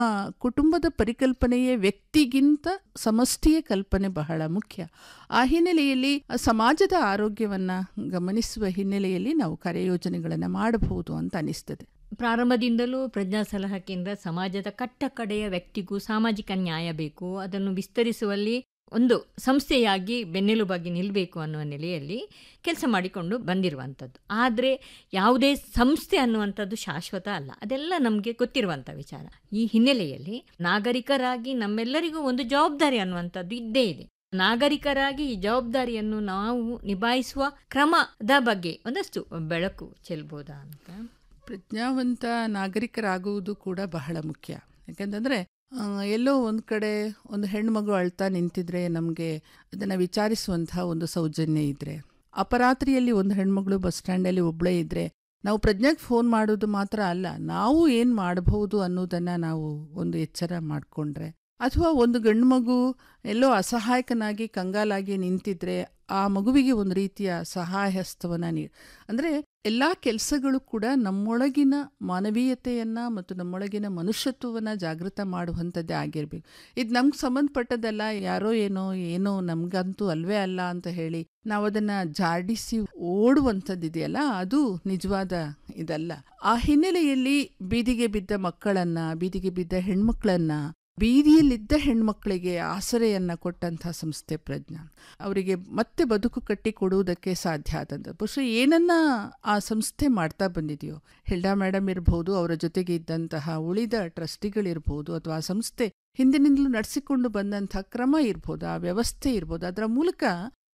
ಆ, ಕುಟುಂಬದ ಪರಿಕಲ್ಪನೆಯೇ ವ್ಯಕ್ತಿಗಿಂತ ಸಮಷ್ಟಿಯ ಕಲ್ಪನೆ ಬಹಳ ಮುಖ್ಯ ಆ ಹಿನ್ನೆಲೆಯಲ್ಲಿ ಆ ಸಮಾಜದ ಆರೋಗ್ಯವನ್ನ ಗಮನಿಸುವ ಹಿನ್ನೆಲೆಯಲ್ಲಿ ನಾವು ಕಾರ್ಯಯೋಜನೆಗಳನ್ನು ಮಾಡಬಹುದು ಅಂತ ಅನಿಸ್ತದೆ ಪ್ರಾರಂಭದಿಂದಲೂ ಪ್ರಜ್ಞಾ ಸಲಹಾ ಕೇಂದ್ರ ಸಮಾಜದ ಕಟ್ಟ ಕಡೆಯ ವ್ಯಕ್ತಿಗೂ ಸಾಮಾಜಿಕ ನ್ಯಾಯ ಬೇಕು ಅದನ್ನು ವಿಸ್ತರಿಸುವಲ್ಲಿ ಒಂದು ಸಂಸ್ಥೆಯಾಗಿ ಬೆನ್ನೆಲುಬಾಗಿ ನಿಲ್ಲಬೇಕು ಅನ್ನುವ ನೆಲೆಯಲ್ಲಿ ಕೆಲಸ ಮಾಡಿಕೊಂಡು ಬಂದಿರುವಂಥದ್ದು ಆದರೆ ಯಾವುದೇ ಸಂಸ್ಥೆ ಅನ್ನುವಂಥದ್ದು ಶಾಶ್ವತ ಅಲ್ಲ ಅದೆಲ್ಲ ನಮಗೆ ಗೊತ್ತಿರುವಂಥ ವಿಚಾರ ಈ ಹಿನ್ನೆಲೆಯಲ್ಲಿ ನಾಗರಿಕರಾಗಿ ನಮ್ಮೆಲ್ಲರಿಗೂ ಒಂದು ಜವಾಬ್ದಾರಿ ಅನ್ನುವಂಥದ್ದು ಇದ್ದೇ ಇದೆ ನಾಗರಿಕರಾಗಿ ಈ ಜವಾಬ್ದಾರಿಯನ್ನು ನಾವು ನಿಭಾಯಿಸುವ ಕ್ರಮದ ಬಗ್ಗೆ ಒಂದಷ್ಟು ಬೆಳಕು ಚೆಲ್ಬೋದಾ ಅಂತ ಪ್ರಜ್ಞಾವಂತ ನಾಗರಿಕರಾಗುವುದು ಕೂಡ ಬಹಳ ಮುಖ್ಯ ಯಾಕಂತಂದ್ರೆ ಆ, ಎಲ್ಲೋ ಒಂದು ಕಡೆ ಒಂದು ಹೆಣ್ಮಗು ಅಳ್ತಾ ನಿಂತಿದ್ರೆ ನಮಗೆ ಅದನ್ನು ವಿಚಾರಿಸುವಂತಹ ಒಂದು ಸೌಜನ್ಯ ಇದ್ರೆ ಅಪರಾತ್ರಿಯಲ್ಲಿ ಒಂದು ಹೆಣ್ಮಗಳು ಬಸ್ ಸ್ಟ್ಯಾಂಡಲ್ಲಿ ಒಬ್ಬಳೇ ಇದ್ರೆ ನಾವು ಪ್ರಜ್ಞಾಗೆ ಫೋನ್ ಮಾಡೋದು ಮಾತ್ರ ಅಲ್ಲ ನಾವು ಏನು ಮಾಡಬಹುದು ಅನ್ನೋದನ್ನು ನಾವು ಒಂದು ಎಚ್ಚರ ಮಾಡಿಕೊಂಡ್ರೆ ಅಥವಾ ಒಂದು ಗಂಡು ಮಗು ಎಲ್ಲೋ ಅಸಹಾಯಕನಾಗಿ ಕಂಗಾಲಾಗಿ ನಿಂತಿದ್ರೆ ಆ ಮಗುವಿಗೆ ಒಂದು ರೀತಿಯ ಸಹಾಯ ಹಸ್ತವನ್ನು ನೀ ಅಂದರೆ ಎಲ್ಲ ಕೆಲಸಗಳು ಕೂಡ ನಮ್ಮೊಳಗಿನ ಮಾನವೀಯತೆಯನ್ನ ಮತ್ತು ನಮ್ಮೊಳಗಿನ ಮನುಷ್ಯತ್ವವನ್ನು ಜಾಗೃತ ಮಾಡುವಂಥದ್ದೇ ಆಗಿರ್ಬೇಕು ಇದು ನಮ್ಗೆ ಸಂಬಂಧಪಟ್ಟದಲ್ಲ ಯಾರೋ ಏನೋ ಏನೋ ನಮ್ಗಂತೂ ಅಲ್ವೇ ಅಲ್ಲ ಅಂತ ಹೇಳಿ ನಾವು ಅದನ್ನ ಜಾಡಿಸಿ ಓಡುವಂಥದ್ದಿದೆಯಲ್ಲ ಅದು ನಿಜವಾದ ಇದಲ್ಲ ಆ ಹಿನ್ನೆಲೆಯಲ್ಲಿ ಬೀದಿಗೆ ಬಿದ್ದ ಮಕ್ಕಳನ್ನ ಬೀದಿಗೆ ಬಿದ್ದ ಹೆಣ್ಮಕ್ಳನ್ನ ಬೀದಿಯಲ್ಲಿದ್ದ ಹೆಣ್ಮಕ್ಳಿಗೆ ಆಸರೆಯನ್ನ ಕೊಟ್ಟಂಥ ಸಂಸ್ಥೆ ಪ್ರಜ್ಞಾ ಅವರಿಗೆ ಮತ್ತೆ ಬದುಕು ಕಟ್ಟಿ ಕೊಡುವುದಕ್ಕೆ ಸಾಧ್ಯ ಆದಂಥ ಬಹುಶಃ ಏನನ್ನ ಆ ಸಂಸ್ಥೆ ಮಾಡ್ತಾ ಬಂದಿದೆಯೋ ಹಿಲ್ಡಾ ಮೇಡಮ್ ಇರಬಹುದು ಅವರ ಜೊತೆಗೆ ಇದ್ದಂತಹ ಉಳಿದ ಟ್ರಸ್ಟಿಗಳಿರ್ಬೋದು ಅಥವಾ ಆ ಸಂಸ್ಥೆ ಹಿಂದಿನಿಂದಲೂ ನಡೆಸಿಕೊಂಡು ಬಂದಂಥ ಕ್ರಮ ಇರ್ಬೋದು ಆ ವ್ಯವಸ್ಥೆ ಇರ್ಬೋದು ಅದರ ಮೂಲಕ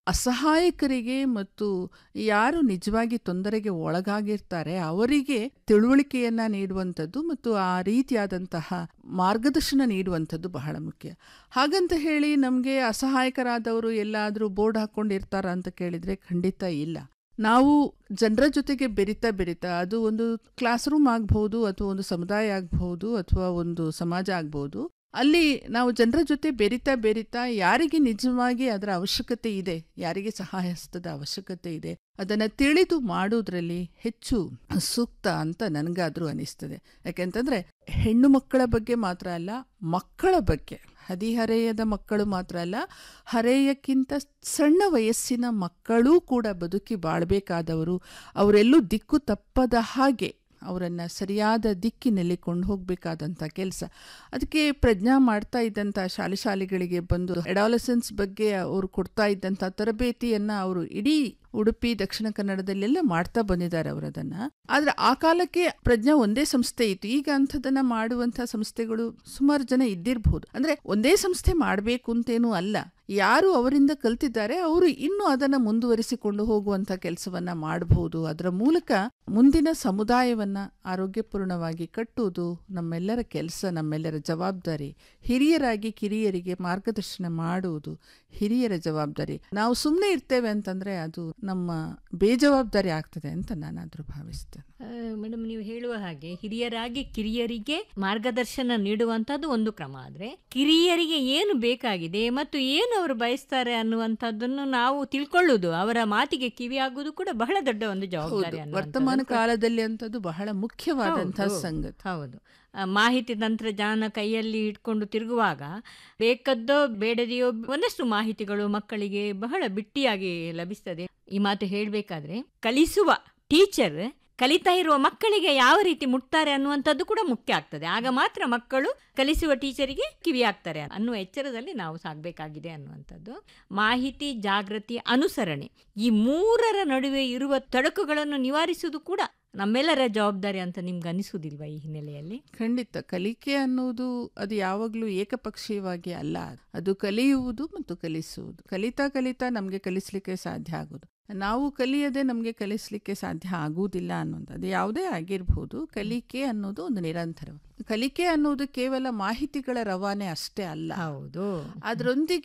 ಅಸಹಾಯಕರಿಗೆ ಮತ್ತು ಯಾರು ನಿಜವಾಗಿ ತೊಂದರೆಗೆ ಒಳಗಾಗಿರ್ತಾರೆ ಅವರಿಗೆ ತಿಳುವಳಿಕೆಯನ್ನ ನೀಡುವಂಥದ್ದು ಮತ್ತು ಆ ರೀತಿಯಾದಂತಹ ಮಾರ್ಗದರ್ಶನ ನೀಡುವಂಥದ್ದು ಬಹಳ ಮುಖ್ಯ ಹಾಗಂತ ಹೇಳಿ ನಮಗೆ ಅಸಹಾಯಕರಾದವರು ಎಲ್ಲಾದರೂ ಬೋರ್ಡ್ ಹಾಕ್ಕೊಂಡಿರ್ತಾರ ಅಂತ ಕೇಳಿದ್ರೆ ಖಂಡಿತ ಇಲ್ಲ ನಾವು ಜನರ ಜೊತೆಗೆ ಬೆರಿತಾ ಬೆರಿತಾ ಅದು ಒಂದು ಕ್ಲಾಸ್ ರೂಮ್ ಆಗ್ಬಹುದು ಅಥವಾ ಒಂದು ಸಮುದಾಯ ಆಗ್ಬಹುದು ಅಥವಾ ಒಂದು ಸಮಾಜ ಆಗ್ಬಹುದು ಅಲ್ಲಿ ನಾವು ಜನರ ಜೊತೆ ಬೆರಿತಾ ಬೆರಿತಾ ಯಾರಿಗೆ ನಿಜವಾಗಿ ಅದರ ಅವಶ್ಯಕತೆ ಇದೆ ಯಾರಿಗೆ ಸಹಾಯ ಹಸ್ತದ ಅವಶ್ಯಕತೆ ಇದೆ ಅದನ್ನ ತಿಳಿದು ಮಾಡೋದ್ರಲ್ಲಿ ಹೆಚ್ಚು ಸೂಕ್ತ ಅಂತ ನನಗಾದ್ರೂ ಅನಿಸ್ತದೆ ಯಾಕೆಂತಂದ್ರೆ ಹೆಣ್ಣು ಮಕ್ಕಳ ಬಗ್ಗೆ ಮಾತ್ರ ಅಲ್ಲ ಮಕ್ಕಳ ಬಗ್ಗೆ ಹದಿಹರೆಯದ ಮಕ್ಕಳು ಮಾತ್ರ ಅಲ್ಲ ಹರೆಯಕ್ಕಿಂತ ಸಣ್ಣ ವಯಸ್ಸಿನ ಮಕ್ಕಳೂ ಕೂಡ ಬದುಕಿ ಬಾಳ್ಬೇಕಾದವರು ಅವರೆಲ್ಲೂ ದಿಕ್ಕು ತಪ್ಪದ ಹಾಗೆ ಅವರನ್ನು ಸರಿಯಾದ ದಿಕ್ಕಿನಲ್ಲಿ ಕೊಂಡು ಹೋಗಬೇಕಾದಂಥ ಕೆಲಸ ಅದಕ್ಕೆ ಪ್ರಜ್ಞಾ ಮಾಡ್ತಾ ಇದ್ದಂಥ ಶಾಲೆ ಶಾಲೆಗಳಿಗೆ ಬಂದು ಎಡಾಲಸೆನ್ಸ್ ಬಗ್ಗೆ ಅವರು ಕೊಡ್ತಾ ಇದ್ದಂಥ ತರಬೇತಿಯನ್ನು ಅವರು ಇಡೀ ಉಡುಪಿ ದಕ್ಷಿಣ ಕನ್ನಡದಲ್ಲೆಲ್ಲ ಮಾಡ್ತಾ ಬಂದಿದ್ದಾರೆ ಅವರು ಅದನ್ನ ಆದ್ರೆ ಆ ಕಾಲಕ್ಕೆ ಪ್ರಜ್ಞಾ ಒಂದೇ ಸಂಸ್ಥೆ ಇತ್ತು ಈಗ ಅಂಥದನ್ನ ಮಾಡುವಂಥ ಸಂಸ್ಥೆಗಳು ಸುಮಾರು ಜನ ಇದ್ದಿರಬಹುದು ಅಂದ್ರೆ ಒಂದೇ ಸಂಸ್ಥೆ ಮಾಡಬೇಕು ಅಂತೇನೂ ಅಲ್ಲ ಯಾರು ಅವರಿಂದ ಕಲ್ತಿದ್ದಾರೆ ಅವರು ಇನ್ನೂ ಅದನ್ನ ಮುಂದುವರಿಸಿಕೊಂಡು ಹೋಗುವಂತ ಕೆಲಸವನ್ನ ಮಾಡಬಹುದು ಅದರ ಮೂಲಕ ಮುಂದಿನ ಸಮುದಾಯವನ್ನ ಆರೋಗ್ಯಪೂರ್ಣವಾಗಿ ಕಟ್ಟುವುದು ನಮ್ಮೆಲ್ಲರ ಕೆಲಸ ನಮ್ಮೆಲ್ಲರ ಜವಾಬ್ದಾರಿ ಹಿರಿಯರಾಗಿ ಕಿರಿಯರಿಗೆ ಮಾರ್ಗದರ್ಶನ ಮಾಡುವುದು ಹಿರಿಯರ ಜವಾಬ್ದಾರಿ ನಾವು ಸುಮ್ಮನೆ ಇರ್ತೇವೆ ಅಂತಂದ್ರೆ ಅದು ನಮ್ಮ ಬೇಜವಾಬ್ದಾರಿ ಆಗ್ತದೆ ಅಂತ ನಾನಾದ್ರೂ ಭಾವಿಸ್ತೇನೆ ಮೇಡಮ್ ನೀವು ಹೇಳುವ ಹಾಗೆ ಹಿರಿಯರಾಗಿ ಕಿರಿಯರಿಗೆ ಮಾರ್ಗದರ್ಶನ ನೀಡುವಂತದ್ದು ಒಂದು ಕ್ರಮ ಆದ್ರೆ ಕಿರಿಯರಿಗೆ ಏನು ಬೇಕಾಗಿದೆ ಮತ್ತು ಏನು ಅವರು ಬಯಸ್ತಾರೆ ಅನ್ನುವಂಥದ್ದನ್ನು ನಾವು ತಿಳ್ಕೊಳ್ಳುವುದು ಅವರ ಮಾತಿಗೆ ಕಿವಿಯಾಗುವುದು ಕೂಡ ಬಹಳ ದೊಡ್ಡ ಒಂದು ಜವಾಬ್ದಾರಿ ಹೌದು ವರ್ತಮಾನ ಕಾಲದಲ್ಲಿ ಅಂತದ್ದು ಬಹಳ ಮುಖ್ಯವಾದಂತಹ ಹೌದು, ಸಂಗತಿ ಹೌದು ಆ, ಮಾಹಿತಿ ತಂತ್ರಜ್ಞಾನ ಕೈಯಲ್ಲಿ ಇಟ್ಕೊಂಡು ತಿರುಗುವಾಗ ಬೇಕದ್ದೋ ಬೇಡದೆಯೋ ಒಂದಷ್ಟು ಮಾಹಿತಿಗಳು ಮಕ್ಕಳಿಗೆ ಬಹಳ ಬಿಟ್ಟಿಯಾಗಿ ಲಭಿಸ್ತದೆ ಈ ಮಾತು ಹೇಳಬೇಕಾದ್ರೆ ಕಲಿಸುವ ಟೀಚರ್ ಕಲಿತಾ ಇರುವ ಮಕ್ಕಳಿಗೆ ಯಾವ ರೀತಿ ಮುಟ್ತಾರೆ ಅನ್ನುವಂಥದ್ದು ಕೂಡ ಮುಖ್ಯ ಆಗ್ತದೆ ಆಗ ಮಾತ್ರ ಮಕ್ಕಳು ಕಲಿಸುವ ಟೀಚರಿಗೆ ಕಿವಿ ಆಗ್ತಾರೆ ಅನ್ನುವ ಎಚ್ಚರದಲ್ಲಿ ನಾವು ಸಾಗಬೇಕಾಗಿದೆ ಅನ್ನುವಂಥದ್ದು ಮಾಹಿತಿ ಜಾಗೃತಿ ಅನುಸರಣೆ ಈ ಮೂರರ ನಡುವೆ ಇರುವ ತೊಡಕುಗಳನ್ನು ನಿವಾರಿಸುವುದು ಕೂಡ ನಮ್ಮೆಲ್ಲರ ಜವಾಬ್ದಾರಿ ಅಂತ ನಿಮ್ಗೆ ಅನಿಸುವುದಿಲ್ವಾ ಈ ಹಿನ್ನೆಲೆಯಲ್ಲಿ ಖಂಡಿತ ಕಲಿಕೆ ಅನ್ನೋದು ಅದು ಯಾವಾಗಲೂ ಏಕಪಕ್ಷೀಯವಾಗಿ ಅಲ್ಲ ಅದು ಕಲಿಯುವುದು ಮತ್ತು ಕಲಿಸುವುದು ಕಲಿತಾ ಕಲಿತಾ ನಮಗೆ ಕಲಿಸ್ಲಿಕ್ಕೆ ಸಾಧ್ಯ ಆಗೋದು ನಾವು ಕಲಿಯದೆ ನಮಗೆ ಕಲಿಸ್ಲಿಕ್ಕೆ ಸಾಧ್ಯ ಆಗುವುದಿಲ್ಲ ಅನ್ನೋದು ಅದು ಯಾವುದೇ ಆಗಿರ್ಬೋದು ಕಲಿಕೆ ಅನ್ನೋದು ಒಂದು ನಿರಂತರ ಕಲಿಕೆ ಅನ್ನೋದು ಕೇವಲ ಮಾಹಿತಿಗಳ ರವಾನೆ ಅಷ್ಟೇ ಅಲ್ಲ ಹೌದು ಅದರೊಂದಿಗೆ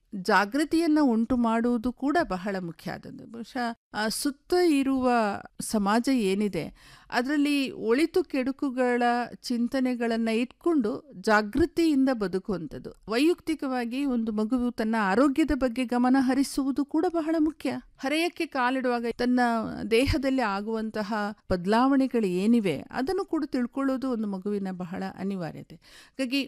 ಜಾಗೃತಿಯನ್ನು ಉಂಟು ಮಾಡುವುದು ಕೂಡ ಬಹಳ ಮುಖ್ಯ ಆದದ್ದು ಬಹುಶಃ ಆ ಸುತ್ತ ಇರುವ ಸಮಾಜ ಏನಿದೆ ಅದರಲ್ಲಿ ಒಳಿತು ಕೆಡುಕುಗಳ ಚಿಂತನೆಗಳನ್ನು ಇಟ್ಕೊಂಡು ಜಾಗೃತಿಯಿಂದ ಬದುಕುವಂಥದ್ದು ವೈಯಕ್ತಿಕವಾಗಿ ಒಂದು ಮಗುವು ತನ್ನ ಆರೋಗ್ಯದ ಬಗ್ಗೆ ಗಮನ ಹರಿಸುವುದು ಕೂಡ ಬಹಳ ಮುಖ್ಯ ಹರೆಯಕ್ಕೆ ಕಾಲಿಡುವಾಗ ತನ್ನ ದೇಹದಲ್ಲಿ ಆಗುವಂತಹ ಬದಲಾವಣೆಗಳು ಏನಿವೆ ಅದನ್ನು ಕೂಡ ತಿಳ್ಕೊಳ್ಳೋದು ಒಂದು ಮಗುವಿನ ಬಹಳ ಅನಿವಾರ್ಯತೆ ಹಾಗಾಗಿ